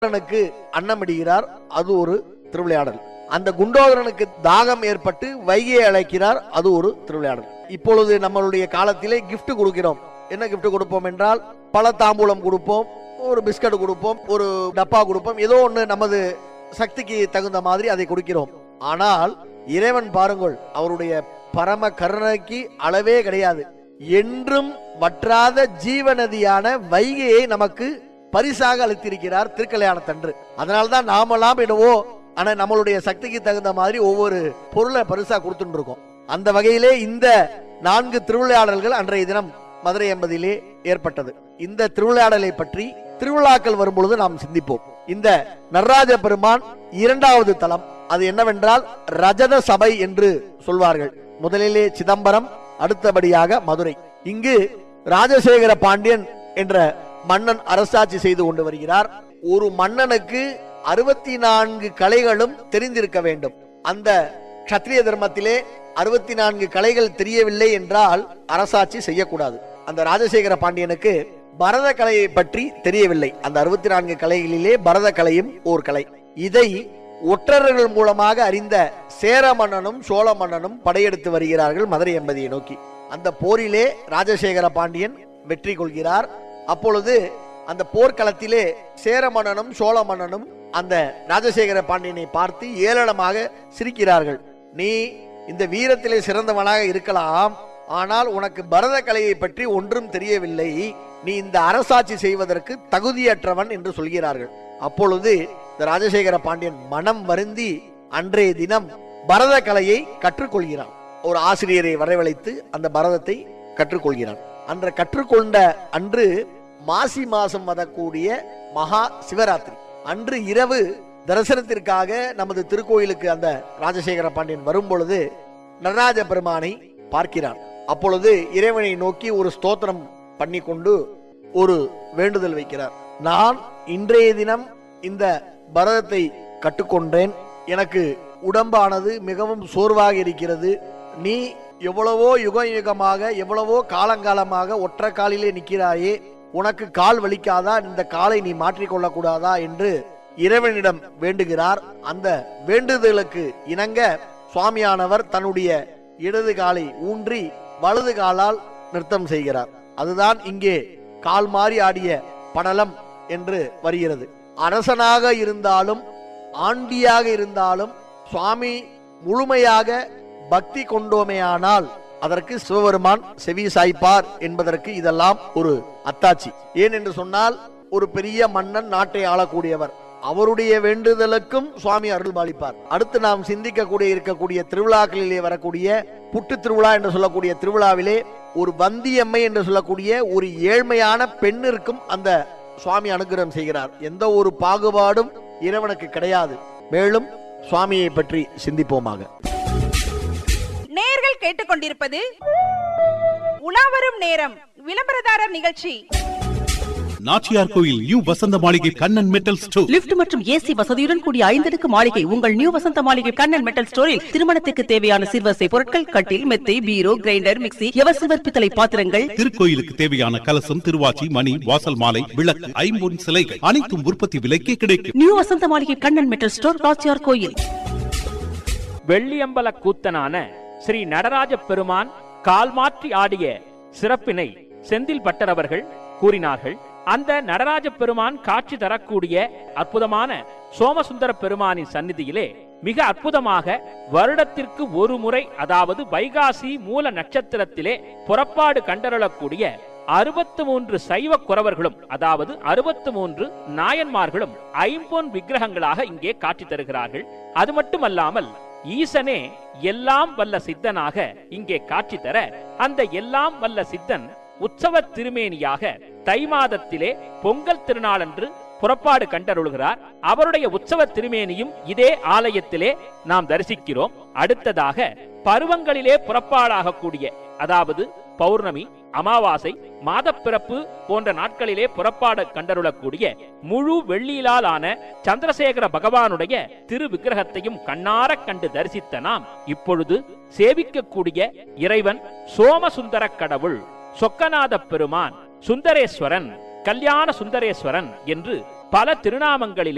குண்டோதரனுக்கு அன்னமிடுகிறார் அது ஒரு திருவிளையாடல் அந்த குண்டோதரனுக்கு தாகம் ஏற்பட்டு வைகையை அழைக்கிறார் அது ஒரு திருவிளையாடல் இப்பொழுது நம்மளுடைய காலத்திலே gift கொடுக்கிறோம் என்ன gift கொடுப்போம் என்றால் பல தாம்பூலம் கொடுப்போம் ஒரு பிஸ்கட் கொடுப்போம் ஒரு டப்பா கொடுப்போம் ஏதோ ஒன்று நமது சக்திக்கு தகுந்த மாதிரி அதை கொடுக்கிறோம் ஆனால் இறைவன் பாருங்கள் அவருடைய பரம கருணைக்கு அளவே கிடையாது என்றும் வற்றாத ஜீவநதியான வைகையை நமக்கு பரிசாக அளித்திருக்கிறார் திருக்கல்யாணத்தன்று அதனால்தான் நாமெல்லாம் என்னவோ ஆனா நம்மளுடைய சக்திக்கு தகுந்த மாதிரி ஒவ்வொரு பொருளை பரிசா கொடுத்துட்டு இருக்கோம் அந்த வகையிலே இந்த நான்கு திருவிளையாடல்கள் அன்றைய தினம் மதுரை என்பதிலே ஏற்பட்டது இந்த திருவிளையாடலை பற்றி திருவிழாக்கள் வரும்பொழுது நாம் சிந்திப்போம் இந்த நடராஜ பெருமான் இரண்டாவது தலம் அது என்னவென்றால் ரஜத சபை என்று சொல்வார்கள் முதலிலே சிதம்பரம் அடுத்தபடியாக மதுரை இங்கு ராஜசேகர பாண்டியன் என்ற மன்னன் அரசாட்சி செய்து கொண்டு வருகிறார் ஒரு மன்னனுக்கு அறுபத்தி நான்கு கலைகளும் தெரிந்திருக்க வேண்டும் அந்த கத்திரிய தர்மத்திலே அறுபத்தி நான்கு கலைகள் தெரியவில்லை என்றால் அரசாட்சி செய்யக்கூடாது அந்த ராஜசேகர பாண்டியனுக்கு பரத கலையை பற்றி தெரியவில்லை அந்த அறுபத்தி நான்கு கலைகளிலே பரத கலையும் ஓர் கலை இதை ஒற்றர்கள் மூலமாக அறிந்த சேர மன்னனும் சோழ மன்னனும் படையெடுத்து வருகிறார்கள் மதுரை என்பதியை நோக்கி அந்த போரிலே ராஜசேகர பாண்டியன் வெற்றி கொள்கிறார் அப்பொழுது அந்த போர்க்களத்திலே சேர மன்னனும் சோழ மன்னனும் அந்த ராஜசேகர பாண்டியனை பார்த்து ஏளனமாக சிரிக்கிறார்கள் நீ இந்த வீரத்திலே சிறந்தவனாக இருக்கலாம் ஆனால் உனக்கு பரத கலையை பற்றி ஒன்றும் தெரியவில்லை நீ இந்த அரசாட்சி செய்வதற்கு தகுதியற்றவன் என்று சொல்கிறார்கள் அப்பொழுது இந்த ராஜசேகர பாண்டியன் மனம் வருந்தி அன்றைய தினம் பரத கலையை கற்றுக்கொள்கிறான் ஒரு ஆசிரியரை வரவழைத்து அந்த பரதத்தை கற்றுக்கொள்கிறான் அன்ற கற்றுக்கொண்ட அன்று மாசி மாசம் வரக்கூடிய மகா சிவராத்திரி அன்று இரவு தரிசனத்திற்காக நமது திருக்கோயிலுக்கு அந்த ராஜசேகர பாண்டியன் வரும் பொழுது நடராஜ பெருமானை பார்க்கிறான் அப்பொழுது இறைவனை நோக்கி ஒரு ஸ்தோத்திரம் பண்ணி கொண்டு ஒரு வேண்டுதல் வைக்கிறார் நான் இன்றைய தினம் இந்த பரதத்தை கற்றுக்கொண்டேன் எனக்கு உடம்பானது மிகவும் சோர்வாக இருக்கிறது நீ எவ்வளவோ யுக யுகமாக எவ்வளவோ காலங்காலமாக ஒற்றை காலிலே நிற்கிறாயே உனக்கு கால் வலிக்காதா இந்த காலை நீ மாற்றிக்கொள்ள கூடாதா என்று இறைவனிடம் வேண்டுகிறார் அந்த வேண்டுதலுக்கு இணங்க சுவாமியானவர் தன்னுடைய இடது காலை ஊன்றி வலது காலால் நிறுத்தம் செய்கிறார் அதுதான் இங்கே கால் மாறி ஆடிய படலம் என்று வருகிறது அரசனாக இருந்தாலும் ஆண்டியாக இருந்தாலும் சுவாமி முழுமையாக பக்தி கொண்டோமேயானால் அதற்கு சிவபெருமான் செவி சாய்ப்பார் என்பதற்கு இதெல்லாம் ஒரு அத்தாட்சி ஏன் என்று சொன்னால் ஒரு பெரிய மன்னன் நாட்டை ஆளக்கூடியவர் அவருடைய வேண்டுதலுக்கும் சுவாமி அருள் பாலிப்பார் அடுத்து நாம் சிந்திக்கக்கூடிய இருக்கக்கூடிய திருவிழாக்களிலே வரக்கூடிய புட்டு திருவிழா என்று சொல்லக்கூடிய திருவிழாவிலே ஒரு வந்தியம்மை என்று சொல்லக்கூடிய ஒரு ஏழ்மையான பெண்ணிற்கும் அந்த சுவாமி அனுகிரகம் செய்கிறார் எந்த ஒரு பாகுபாடும் இறைவனுக்கு கிடையாது மேலும் சுவாமியை பற்றி சிந்திப்போமாக நேயர்கள் கேட்டுக்கொண்டிருப்பது உலாவரும் நேரம் விளம்பரதாரர் நிகழ்ச்சி நாச்சியார் கோயில் new Vasantha Maligai Kannan metal store lift மற்றும் ஏசி வசதியுடன் கூடிய ஐந்தடுக்கு மாளிகை உங்கள் நியூ வசந்த மாளிகை கண்ணன் மெட்டல் ஸ்டோரில் திருமணத்துக்கு தேவையான சிறுவசை பொருட்கள் கட்டில் மெத்தை பீரோ கிரைண்டர் மிக்ஸி எவசில்வர் பித்தளை பாத்திரங்கள் திருக்கோயிலுக்கு தேவையான கலசம் திருவாச்சி மணி வாசல் மாலை விளக்கு ஐம்பொன் சிலைகள் அனைத்தும் உற்பத்தி விலைக்கே கிடைக்கும் new Vasantha Maligai Kannan metal store ராச்சியார் கோயில் வெள்ளியம்பல கூத்தனான ஸ்ரீ நடராஜ பெருமான் கால் மாற்றி ஆடிய சிறப்பினை செந்தில் பட்டர் அவர்கள் கூறினார்கள் அந்த நடராஜ பெருமான் காட்சி தரக்கூடிய அற்புதமான சோமசுந்தர பெருமானின் சந்நிதியிலே மிக அற்புதமாக வருடத்திற்கு ஒரு முறை அதாவது வைகாசி மூல நட்சத்திரத்திலே புறப்பாடு கண்டருளக்கூடிய அறுபத்து மூன்று சைவ குறவர்களும் அதாவது அறுபத்து மூன்று நாயன்மார்களும் ஐம்பொன் விக்கிரகங்களாக இங்கே காட்சி தருகிறார்கள் அது மட்டுமல்லாமல் ஈசனே எல்லாம் வல்ல சித்தனாக இங்கே காட்சி தர அந்த எல்லாம் வல்ல சித்தன் உற்சவ திருமேனியாக தை மாதத்திலே பொங்கல் திருநாளன்று புறப்பாடு கண்டருளுகிறார் அவருடைய உற்சவ திருமேனியும் இதே ஆலயத்திலே நாம் தரிசிக்கிறோம் அடுத்ததாக பருவங்களிலே புறப்பாடாக கூடிய அதாவது பௌர்ணமி அமாவாசை மாதப்பிறப்பு போன்ற நாட்களிலே புறப்பாடு கண்டருளக்கூடிய முழு வெள்ளியிலால் ஆன சந்திரசேகர பகவானுடைய திரு விக்கிரகத்தையும் கண்ணார கண்டு தரிசித்த நாம் இப்பொழுது சேவிக்கக்கூடிய இறைவன் சோமசுந்தர கடவுள் சொக்கநாத பெருமான் சுந்தரேஸ்வரன் கல்யாண சுந்தரேஸ்வரன் என்று பல திருநாமங்களிலே